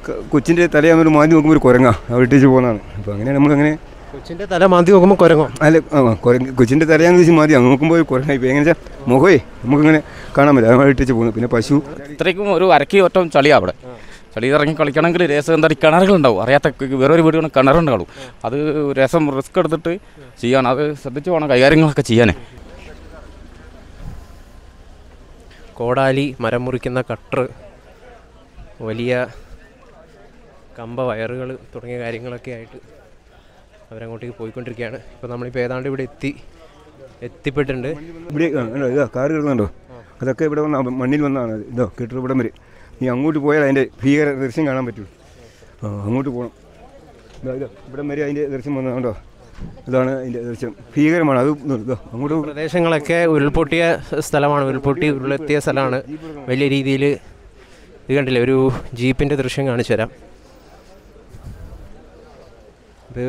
ക- കൊച്ചിൻ്റെ തലയാകുമ്പോൾ മാതി നോക്കുമ്പോൾ ഒരു കുരങ്ങ വെട്ടിച്ച് പോകുന്നതാണ് അപ്പോൾ അങ്ങനെ നമ്മളങ്ങനെ കൊച്ചിൻ്റെ തല മാന്തി നോക്കുമ്പോൾ കുരങ്ങോ അല്ല ആ കുരങ്ങ് കൊച്ചിൻ്റെ തലയാന്ന് വെച്ചാൽ മതി അങ്ങ് നോക്കുമ്പോൾ ഒരു കുരങ്ങ ഇപ്പോൾ എങ്ങനെ വെച്ചാൽ മുഖമേ നമുക്കിങ്ങനെ കാണാൻ പറ്റില്ല അത് വെട്ടിച്ച് പോകുന്നു പിന്നെ പശു ഇത്രയ്ക്കും ഒരു അരക്കി ഒറ്റം ചളിയാണ് അവിടെ ചളി ഇറങ്ങി കളിക്കണമെങ്കിൽ രസം എന്താ ഈ കിണറുകളുണ്ടാവും അറിയാത്ത ക- വേറൊരു വീടുകൾ കിണറുണ്ടാവും അത് രസം റിസ്ക് എടുത്തിട്ട് ചെയ്യണം അത് ശ്രദ്ധിച്ച് വേണം കൈകാര്യങ്ങളൊക്കെ ചെയ്യാനേ കോടാലി മരം മുറിക്കുന്ന കട്ടർ വലിയ കമ്പ വയറുകൾ തുടങ്ങിയ കാര്യങ്ങളൊക്കെ ആയിട്ട് അവരങ്ങോട്ടേക്ക് പോയിക്കൊണ്ടിരിക്കുകയാണ് ഇപ്പോൾ നമ്മളിപ്പോൾ ഏതാണ്ട് ഇവിടെ എത്തി എത്തിപ്പെട്ടിട്ടുണ്ട് ഇവിടെ ആ, കണ്ടോ ഇതാ കാറ് കിടന്നുണ്ടോ അതൊക്കെ ഇവിടെ വന്ന മണ്ണിൽ വന്നതാണ് അത്. ഇതോ കെട്ടിട ഇവിടം വരെ നീ അങ്ങോട്ട് പോയാൽ അതിൻ്റെ ഭീകര ദൃശ്യം കാണാൻ പറ്റൂ ആ അങ്ങോട്ട് പോകണം ഇതാ ഇതാ ഇവിടം വരെ അതിൻ്റെ ദൃശ്യം വന്നതുണ്ടോ ഇതാണ് അതിൻ്റെ ദൃശ്യം ഭീകരമാണ് അത് ഇതോ അങ്ങോട്ട് പ്രദേശങ്ങളൊക്കെ ഉരുൾപൊട്ടിയ സ്ഥലമാണ് ഉരുൾപൊട്ടി ഉരുളെത്തിയ സ്ഥലമാണ് വലിയ രീതിയിൽ ഇത് കണ്ടില്ലേ ഒരു ജീപ്പിൻ്റെ ദൃശ്യം കാണിച്ചു തരാം ഇത്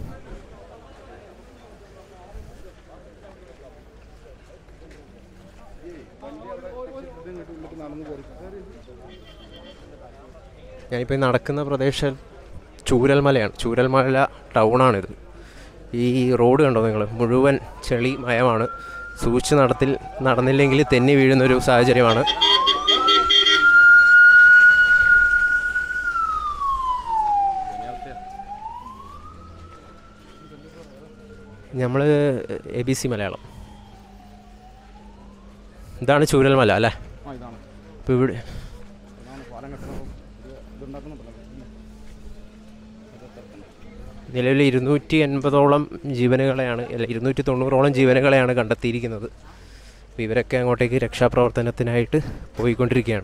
ഞാനിപ്പോൾ ഈ നടക്കുന്ന പ്രദേശം ചൂരൽമലയാണ് ചൂരൽമല ടൗണാണിത് ഈ റോഡ് കണ്ടോ നിങ്ങൾ മുഴുവൻ ചെളി മയമാണ് സൂക്ഷിച്ച് നടത്തിൽ നടന്നില്ലെങ്കിൽ തെന്നി വീഴുന്നൊരു സാഹചര്യമാണ് നമ്മൾ എ ബി സി മലയാളം ഇതാണ് ചൂരൽമല അല്ലേ ഇപ്പോൾ ഇവിടെ നിലവിൽ ഇരുന്നൂറ്റി എൺപതോളം ജീവനുകളെയാണ് അല്ല ഇരുന്നൂറ്റി തൊണ്ണൂറോളം ജീവനുകളെയാണ് കണ്ടെത്തിയിരിക്കുന്നത് അപ്പോൾ ഇവരൊക്കെ അങ്ങോട്ടേക്ക് രക്ഷാപ്രവർത്തനത്തിനായിട്ട് പോയിക്കൊണ്ടിരിക്കുകയാണ്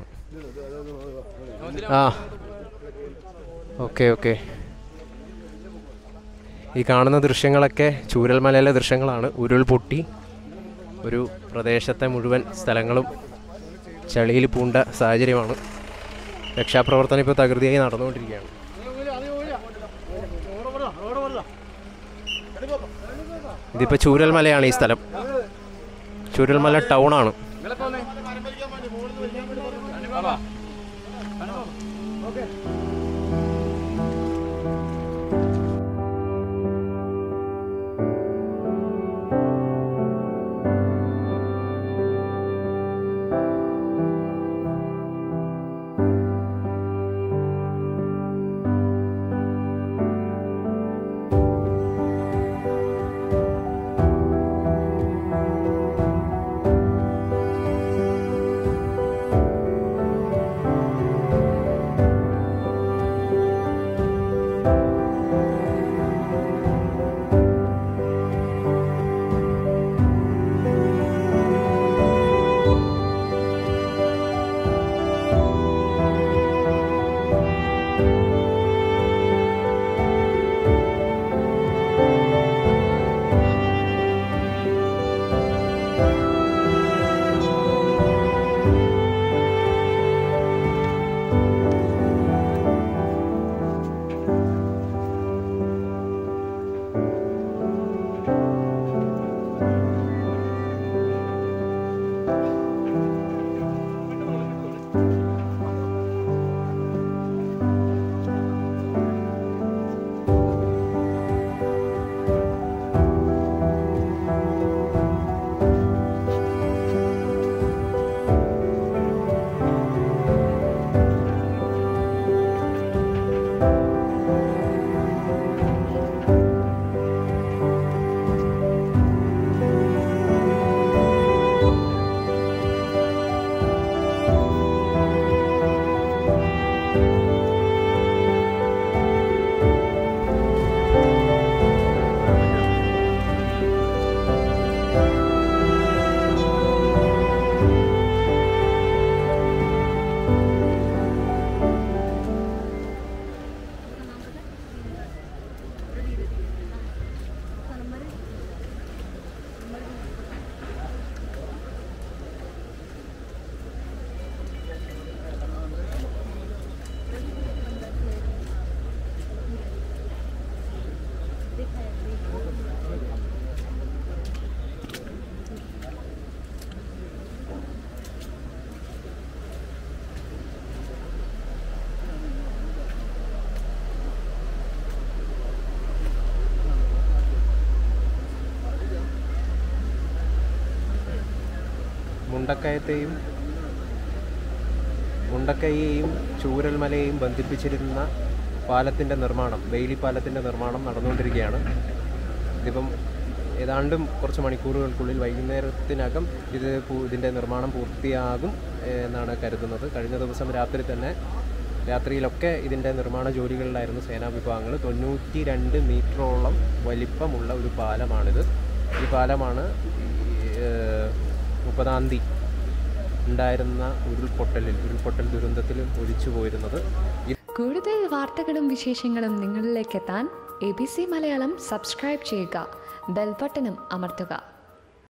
ആ ഓക്കെ ഓക്കെ ഈ കാണുന്ന ദൃശ്യങ്ങളൊക്കെ ചൂരൽമലയിലെ ദൃശ്യങ്ങളാണ് ഉരുൾപൊട്ടി ഒരു പ്രദേശത്തെ മുഴുവൻ സ്ഥലങ്ങളും ചളിയിൽ പൂണ്ട സാഹചര്യമാണ് രക്ഷാപ്രവർത്തനം ഇപ്പോൾ തകൃതിയായി നടന്നുകൊണ്ടിരിക്കുകയാണ് ഇതിപ്പോൾ ചൂരൽമലയാണ് ഈ സ്ഥലം ചൂരൽമല ടൗണാണ് മുണ്ടക്കയത്തെയും മുണ്ടക്കയെയും ചൂരൽമലയെയും ബന്ധിപ്പിച്ചിരുന്ന പാലത്തിൻ്റെ നിർമ്മാണം ബെയിലി പാലത്തിൻ്റെ നിർമ്മാണം നടന്നുകൊണ്ടിരിക്കുകയാണ് ഇതിപ്പം ഏതാണ്ടും കുറച്ച് മണിക്കൂറുകൾക്കുള്ളിൽ വൈകുന്നേരത്തിനകം ഇത് പൂ- ഇതിൻ്റെ നിർമ്മാണം പൂർത്തിയാകും ഏഹ്, എന്നാണ് കരുതുന്നത് കഴിഞ്ഞ ദിവസം രാത്രി തന്നെ രാത്രിയിലൊക്കെ ഇതിൻ്റെ നിർമ്മാണ ജോലികളിലായിരുന്നു സേനാ വിഭാഗങ്ങൾ തൊണ്ണൂറ്റി രണ്ട് മീറ്ററോളം വലിപ്പമുള്ള ഒരു പാലമാണിത് ഈ പാലമാണ് ഈ, ഏഹ്, മുപ്പതാം തീയതി ഉണ്ടായിരുന്ന ഉരുൾപൊട്ടലിൽ ഉരുൾപൊട്ടൽ ദുരന്തത്തിൽ ഒലിച്ചു പോയിരുന്നത് കൂടുതൽ വാർത്തകളും വിശേഷങ്ങളും നിങ്ങളിലേക്ക് എത്താൻ A B C Malayalam subscribe ചെയ്യുക ബെൽബട്ടനും അമർത്തുക